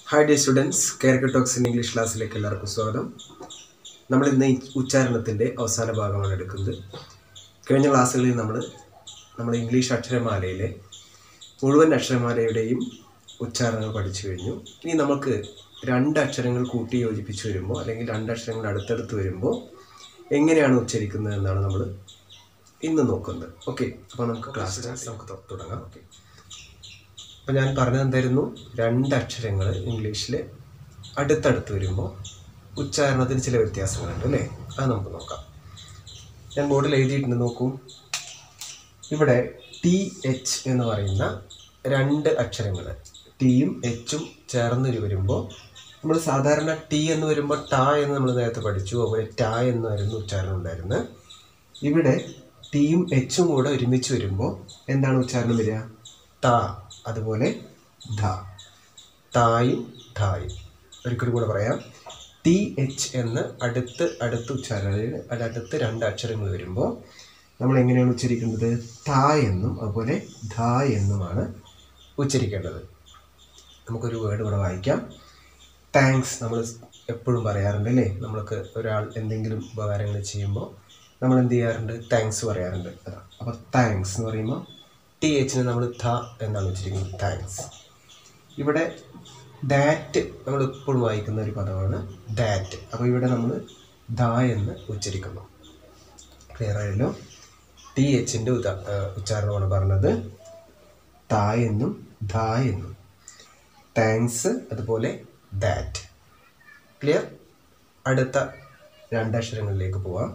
hi dear students കേരക്ക talks in English ക്ലാസ്സിലേക്ക് എല്ലാവർക്കും സ്വാഗതം നമ്മൾ ഇന്ന് ഈ ഉച്ചാരണത്തിൻ്റെ അവസാന ഭാഗമാണ് എടുക്കുന്നത് കഴിഞ്ഞ ക്ലാസ്സുകളിൽ നമ്മൾ നമ്മൾ ഇംഗ്ലീഷ് അക്ഷരമാലയിലെ മുഴുവൻ അക്ഷരമാലയുടെയും ഉച്ചാരണങ്ങൾ പഠിച്ചു കഴിഞ്ഞു ഇനി നമുക്ക് രണ്ട് അക്ഷരങ്ങൾ കൂട്ടി യോജിപ്പിച്ച് വരുമ്പോൾ അല്ലെങ്കിൽ രണ്ട് അക്ഷരങ്ങൾ അടുത്തടുത്ത് വരുമ്പോൾ എങ്ങനെയാണ് ഉച്ചരിക്കുന്നത് എന്നാണ് നമ്മൾ ഇന്ന് നോക്കുന്നത് ഓക്കെ അപ്പോൾ നമുക്ക് ക്ലാസ് നമുക്ക് തൊ- തുടങ്ങാം ഓക്കെ അപ്പോൾ ഞാൻ പറഞ്ഞത് എന്തായിരുന്നു രണ്ട് അക്ഷരങ്ങൾ ഇംഗ്ലീഷിൽ അടുത്തടുത്ത് വരുമ്പോൾ ഉച്ചാരണത്തിന് ചില വ്യത്യാസങ്ങളുണ്ട് അല്ലേ അത് നമുക്ക് നോക്കാം ഞാൻ ബോർഡിൽ എഴുതിയിട്ടുണ്ട് നോക്കൂ ഇവിടെ ടി എച്ച് എന്ന് പറയുന്ന രണ്ട് അക്ഷരങ്ങൾ ടിയും എച്ചും ചേർന്ന് വരുമ്പോൾ നമ്മൾ സാധാരണ ടി എന്ന് വരുമ്പോൾ ട എന്ന് നമ്മൾ നേരത്തെ പഠിച്ചു അതുപോലെ ട എന്നായിരുന്നു ഉച്ചാരണം ഉണ്ടായിരുന്നത് ഇവിടെ ടിയും എച്ചും കൂടെ ഒരുമിച്ച് വരുമ്പോൾ എന്താണ് ഉച്ചാരണം വരിക ത അതുപോലെ ധ തായും ധായും ഒരിക്കലും കൂടെ പറയാം ടി എച്ച് എന്ന് അടുത്ത് അടുത്ത് ഉച്ചാരണത്തിൽ അടുത്ത് രണ്ട് അക്ഷരങ്ങൾ വരുമ്പോൾ നമ്മൾ എങ്ങനെയാണ് ഉച്ചരിക്കേണ്ടത് ത എന്നും അതുപോലെ ധ എന്നുമാണ് ഉച്ചരിക്കേണ്ടത് നമുക്കൊരു വേർഡ് ഇവിടെ വായിക്കാം താങ്ക്സ് നമ്മൾ എപ്പോഴും പറയാറുണ്ട് അല്ലേ നമ്മൾക്ക് ഒരാൾ എന്തെങ്കിലും ഉപകാരങ്ങൾ ചെയ്യുമ്പോൾ നമ്മൾ എന്ത് ചെയ്യാറുണ്ട് താങ്ക്സ് പറയാറുണ്ട് അതാ അപ്പോൾ താങ്ക്സ് എന്ന് പറയുമ്പോൾ ടി എച്ചിന് നമ്മൾ ധ എന്നാണ് ഉച്ചരിക്കുന്നത് താങ്ക്സ് ഇവിടെ ദാറ്റ് നമ്മൾ എപ്പോഴും വായിക്കുന്ന ഒരു പദമാണ് ദാറ്റ് അപ്പോൾ ഇവിടെ നമ്മൾ ധ എന്ന് ഉച്ചരിക്കുന്നു ക്ലിയർ ആയല്ലോ ടി എച്ചിൻ്റെ ഉദാ ഏഹ് ഉച്ചാരണമാണ് പറഞ്ഞത് ത എന്നും ധ എന്നും താങ്ക്സ് അതുപോലെ ദാറ്റ് ക്ലിയർ അടുത്ത രണ്ടക്ഷരങ്ങളിലേക്ക് പോവാം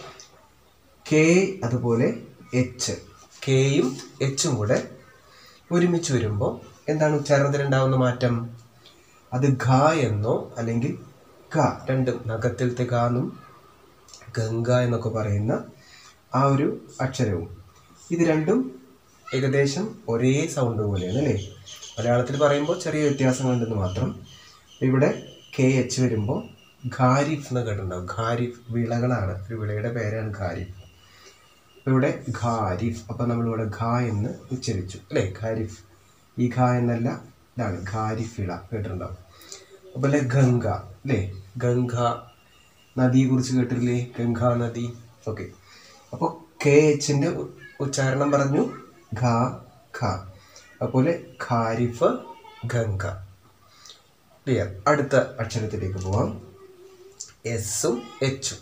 കെ അതുപോലെ എച്ച് കെയും എച്ചും കൂടെ ഒരുമിച്ച് വരുമ്പോൾ എന്താണ് ഉച്ചാരണത്തിലുണ്ടാവുന്ന മാറ്റം അത് ഘ എന്നോ അല്ലെങ്കിൽ ക രണ്ടും നഖത്തിലത്തെ ഘ എന്നും ഗംഗ എന്നൊക്കെ പറയുന്ന ആ ഒരു അക്ഷരവും ഇത് രണ്ടും ഏകദേശം ഒരേ സൗണ്ട് പോലെയാണ് അല്ലേ മലയാളത്തിൽ പറയുമ്പോൾ ചെറിയ വ്യത്യാസങ്ങളുണ്ടെന്ന് മാത്രം ഇവിടെ കെ എച്ച് വരുമ്പോൾ ഖാരിഫ് എന്ന് കേട്ടിട്ടുണ്ടാവും ഖാരിഫ് വിളകളാണ് ഒരു വിളയുടെ പേരാണ് ഖാരിഫ് അപ്പോൾ ഇവിടെ ഖാരിഫ് അപ്പോൾ നമ്മളിവിടെ ഖ എന്ന് ഉച്ചരിച്ചു അല്ലേ ഖാരിഫ് ഈ ഖ എന്നല്ല ഇതാണ് ഖാരിഫ് വിള കേട്ടിട്ടുണ്ടാവും അതുപോലെ ഗംഗ അല്ലേ ഗംഗ നദിയെ കുറിച്ച് കേട്ടിട്ടില്ലേ ഗംഗാ നദി ഓക്കെ അപ്പോൾ കെ എച്ചിൻ്റെ ഉച്ചാരണം പറഞ്ഞു ഖ ഖ അതുപോലെ ഖാരിഫ് ഗംഗ ക്ലിയർ അടുത്ത അക്ഷരത്തിലേക്ക് പോവാം എസും എച്ചും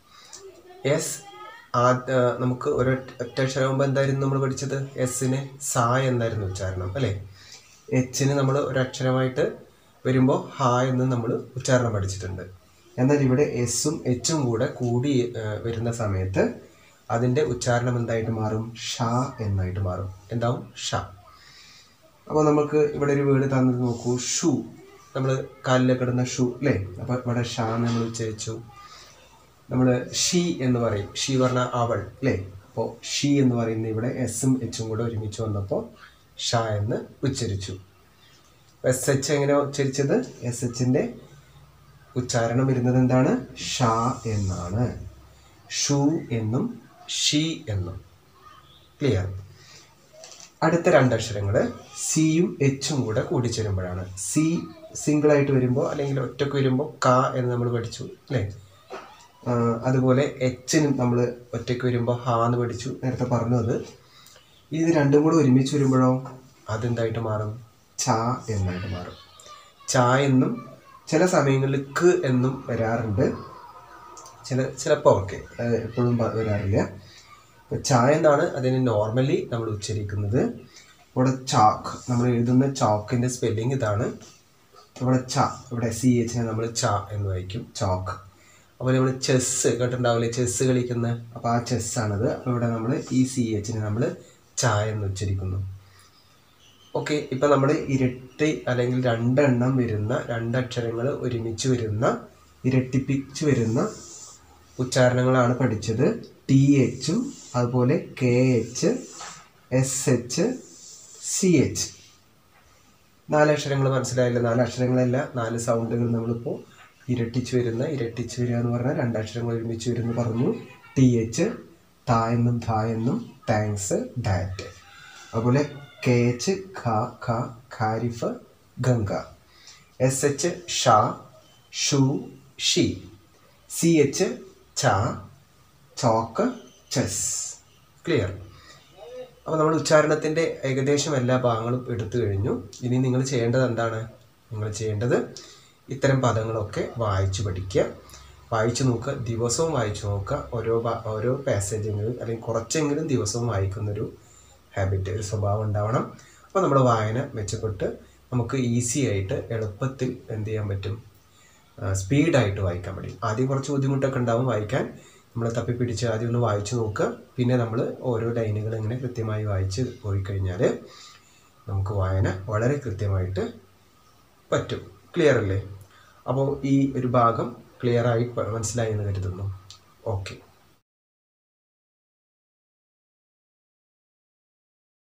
എസ് നമുക്ക് ഒരു ഒറ്റ അക്ഷരമാകുമ്പോൾ എന്തായിരുന്നു നമ്മൾ പഠിച്ചത് എസിന് സ എന്നായിരുന്നു ഉച്ചാരണം അല്ലേ എച്ചിന് നമ്മൾ ഒരക്ഷരമായിട്ട് വരുമ്പോൾ ഹ എന്ന് നമ്മൾ ഉച്ചാരണം പഠിച്ചിട്ടുണ്ട് എന്നാൽ ഇവിടെ എസും എച്ചും കൂടെ കൂടി ആ, വരുന്ന സമയത്ത് അതിൻ്റെ ഉച്ചാരണം എന്തായിട്ട് മാറും ഷ എന്നായിട്ട് മാറും എന്താവും ഷ അപ്പോൾ നമുക്ക് ഇവിടെ ഒരു വീട് തന്നത് നോക്കൂ ഷൂ നമ്മൾ കാലിലൊക്കെ ഇടുന്ന ഷൂ അല്ലേ അപ്പോൾ ഇവിടെ ഷ എന്ന് നമ്മൾ ഉച്ചരിച്ചു നമ്മൾ ഷീ എന്ന് പറയും ഷീ പറഞ്ഞാൽ അവൾ അല്ലേ അപ്പോൾ ഷീ എന്ന് പറയുന്ന ഇവിടെ എസും എച്ചും കൂടെ ഒരുമിച്ച് വന്നപ്പോൾ ഷ എന്ന് ഉച്ചരിച്ചു എസ് എച്ച് എങ്ങനെ ഉച്ചരിച്ചത് എസ് എച്ചിൻ്റെ ഉച്ചാരണം വരുന്നത് എന്താണ് ഷ എന്നാണ് ഷൂ എന്നും ഷീ എന്നും ക്ലിയർ അടുത്ത രണ്ടക്ഷരങ്ങൾ സിയും എച്ചും കൂടെ കൂടിച്ചേരുമ്പോഴാണ് സി സിംഗിൾ ആയിട്ട് വരുമ്പോൾ അല്ലെങ്കിൽ ഒറ്റക്ക് വരുമ്പോൾ ക എന്ന് നമ്മൾ പഠിച്ചു അല്ലേ ആ, അതുപോലെ എച്ചിനും നമ്മൾ ഒറ്റയ്ക്ക് വരുമ്പോൾ ഹാ എന്ന് പഠിച്ചു നേരത്തെ പറഞ്ഞു അത് ഇത് രണ്ടും കൂടെ ഒരുമിച്ച് വരുമ്പോഴോ അതെന്തായിട്ട് മാറും ച എന്നായിട്ട് മാറും ച എന്നും ചില സമയങ്ങളിൽ ക്ക് എന്നും വരാറുണ്ട് ചില ചിലപ്പോൾ ഓക്കെ എപ്പോഴും പ- വരാറില്ല അപ്പോൾ ച എന്നാണ് അതിന് നോർമലി നമ്മൾ ഉച്ചരിക്കുന്നത് ഇവിടെ ചാക്ക് നമ്മൾ എഴുതുന്ന ചാക്കിൻ്റെ സ്പെല്ലിംഗ് ഇതാണ് ഇവിടെ ച ഇവിടെ സി എച്ചിനെ നമ്മൾ ച എന്ന് വായിക്കും ചോക്ക് അപ്പോൾ നമ്മൾ ചെസ്സ് കേട്ടിട്ടുണ്ടാവില്ലേ ചെസ്സ് കളിക്കുന്ന അപ്പോൾ ആ ചെസ്സാണത് അപ്പോൾ ഇവിടെ നമ്മൾ ഈ സി എച്ചിനെ നമ്മൾ ച എന്ന് ഉച്ചരിക്കുന്നു ഓക്കെ ഇപ്പം നമ്മൾ ഇരട്ടി അല്ലെങ്കിൽ രണ്ടെണ്ണം വരുന്ന രണ്ടക്ഷരങ്ങൾ ഒരുമിച്ച് വരുന്ന ഇരട്ടിപ്പിച്ച് വരുന്ന ഉച്ചാരണങ്ങളാണ് പഠിച്ചത് ടി എച്ചും അതുപോലെ K H S H C H നാല് അക്ഷരങ്ങൾ മനസ്സിലായില്ല നാല് അക്ഷരങ്ങളല്ല നാല് സൗണ്ടുകൾ നമ്മളിപ്പോൾ ഇരട്ടിച്ച് വരുന്ന ഇരട്ടിച്ച് വരിക എന്ന് പറഞ്ഞാൽ രണ്ടക്ഷരങ്ങൾ ഒരുമിച്ച് വരുന്നു പറഞ്ഞു ടി എച്ച് താ എന്നും ധ എന്നും താങ്ക്സ് ഡാറ്റ് അതുപോലെ കെ എച്ച് ഖ ഖ ഖാരിഫ് ഗംഗ എസ് എച്ച് ഷ ഷു ഷി സി എച്ച് ച ചോക്ക് ചെസ് ക്ലിയർ അപ്പോൾ നമ്മൾ ഉച്ചാരണത്തിൻ്റെ ഏകദേശം എല്ലാ ഭാഗങ്ങളും എടുത്തു കഴിഞ്ഞു ഇനി നിങ്ങൾ ചെയ്യേണ്ടത് എന്താണ് നിങ്ങൾ ചെയ്യേണ്ടത് ഇത്തരം പദങ്ങളൊക്കെ വായിച്ചു പഠിക്കുക വായിച്ചു നോക്കുക ദിവസവും വായിച്ചു നോക്കുക ഓരോ ഭാ- ഓരോ പാസേജെങ്കിലും അല്ലെങ്കിൽ കുറച്ചെങ്കിലും ദിവസവും വായിക്കുന്നൊരു ഹാബിറ്റ് ഒരു സ്വഭാവം ഉണ്ടാവണം അപ്പോൾ നമ്മുടെ വായന മെച്ചപ്പെട്ട് നമുക്ക് ഈസി ആയിട്ട് എളുപ്പത്തിൽ എന്ത് ചെയ്യാൻ പറ്റും സ്പീഡായിട്ട് വായിക്കാൻ പറ്റും ആദ്യം കുറച്ച് ബുദ്ധിമുട്ടൊക്കെ ഉണ്ടാവും വായിക്കാൻ നമ്മൾ തപ്പിപ്പിടിച്ച് ആദ്യം ഒന്ന് വായിച്ചു നോക്കുക പിന്നെ നമ്മൾ ഓരോ ലൈനുകൾ ഇങ്ങനെ കൃത്യമായി വായിച്ച് പോയി കഴിഞ്ഞാൽ നമുക്ക് വായന വളരെ കൃത്യമായിട്ട് പറ്റും ക്ലിയർ അല്ലേ അപ്പോൾ ഈ ഒരു ഭാഗം ക്ലിയറായി മനസ്സിലായി എന്ന് കരുതുന്നു ഓക്കെ